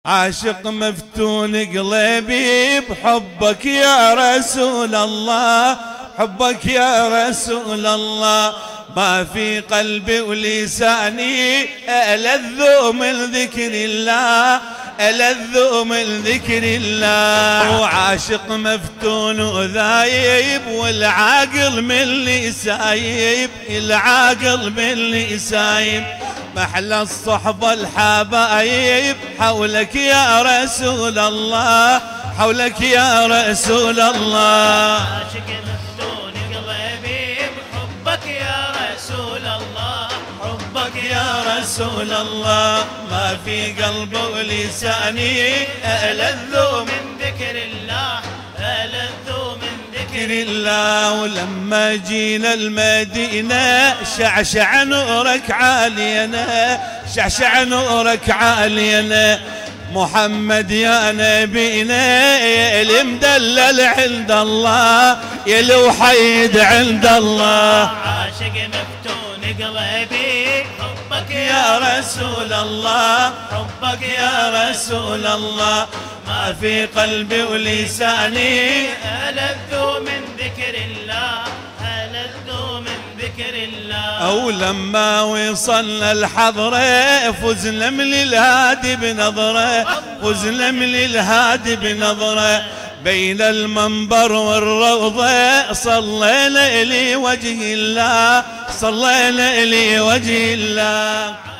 عاشق مفتون قلبي بحبك يا رسول الله حبك يا رسول الله ما في قلبي ولساني ألذ من ذكر الله ألذ من ذكر الله وعاشق مفتون وذايب والعاقل من اللي سايب العاقل من اللي سايب محلى الصحبة الحبايب حولك يا رسول الله حولك يا رسول الله عاشق مفتون قلبي بحبك يا رسول الله حبك يا رسول الله ما في قلب ولساني ألذ من من ذكر الله ألذ من ذكر ذكر الله ولما جينا المدينة شعشع نورك عالينا شعشع نورك عالينا محمد يا نبينا يا المدلل عند الله يا الوحيد عند الله عاشق مفتون قلبي حبك يا رسول الله حبك يا رسول الله ما في قلبي ولساني ألذ من ذكر الله ألذ من ذكر الله أو لما وصلنا الحضرة فزنا من الهادي بنظرة فزنا من الهادي بنظرة بين المنبر والروضة صلينا إلي وجه الله صلينا إلي وجه الله